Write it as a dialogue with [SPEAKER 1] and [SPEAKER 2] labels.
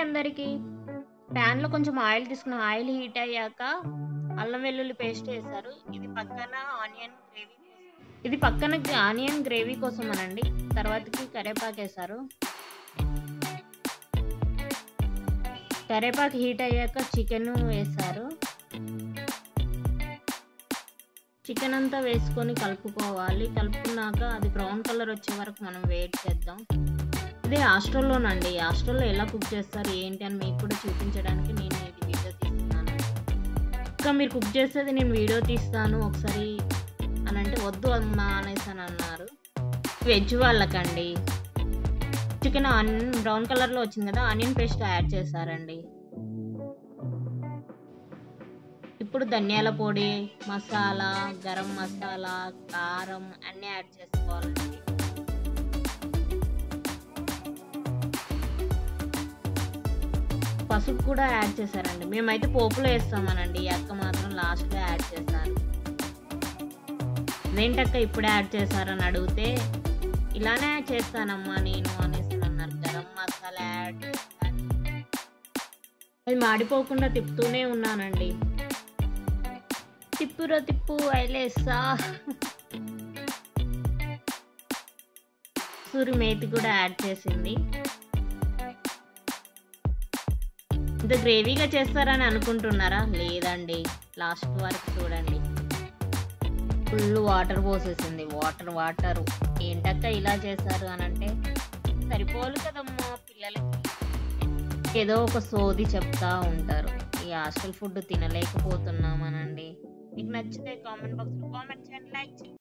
[SPEAKER 1] అందరికీ ప్యాన్లో కొంచెం ఆయిల్ తీసుకున్న ఆయిల్ హీట్ అయ్యాక అల్లం వెల్లుల్లి పేస్ట్ వేశారు ఇది పక్కన ఆనియన్ గ్రేవీ ఇది పక్కన ఆనియన్ గ్రేవీ కోసం అనండి తర్వాతకి కరివేపాకు వేశారు కరివేపాకు హీట్ అయ్యాక చికెన్ వేశారు చికెన్ అంతా వేసుకొని కలుపుకోవాలి కలుపుకున్నాక అది బ్రౌన్ కలర్ వచ్చే వరకు మనం వెయిట్ చేద్దాం ఇది హాస్టల్లోనండి హాస్టల్లో ఎలా కుక్ చేస్తారు ఏంటి అని మీకు కూడా చూపించడానికి నేను ఇది వీడియో తీస్తున్నాను ఇంకా మీరు కుక్ చేసేది నేను వీడియో తీస్తాను ఒకసారి అని అంటే వద్దు అమ్మా అనేసి అని అన్నారు వెజ్ వాళ్ళకండి చికెన్ ఆనియన్ బ్రౌన్ కలర్లో వచ్చింది కదా ఆనియన్ పేస్ట్ యాడ్ చేశారండి ఇప్పుడు ధనియాల పొడి మసాలా గరం మసాలా కారం అన్నీ యాడ్ చేసుకోవాలండి పసుపు కూడా యాడ్ చేశారండి మేమైతే పోపులో వేస్తామనండి ఈ అక్క మాత్రం లాస్ట్లో యాడ్ చేశారు అదేంటక్క ఇప్పుడే యాడ్ చేశారని అడిగితే ఇలానే చేస్తానమ్మా నేను అనేసి అన్నారు గరం మసాలా యాడ్ చేస్తాను అది మాడిపోకుండా తిప్పుతూనే ఉన్నానండి తిప్పురో తిప్పు ఐలేసా సూరి మేతి కూడా యాడ్ చేసింది ఇంత గ్రేవీగా చేస్తారని అనుకుంటున్నారా లేదండి లాస్ట్ వరకు చూడండి ఫుల్ వాటర్ పోసేసింది వాటర్ వాటర్ ఏంటక్క ఇలా చేశారు అని అంటే సరిపోలు కదమ్మా పిల్లలకి ఏదో ఒక సోది చెప్తా ఉంటారు ఈ హాస్టల్ ఫుడ్ తినలేకపోతున్నామనండి మీకు నచ్చితే కామెంట్ బాక్స్లో కామెంట్ చేయండి లైక్ చేయండి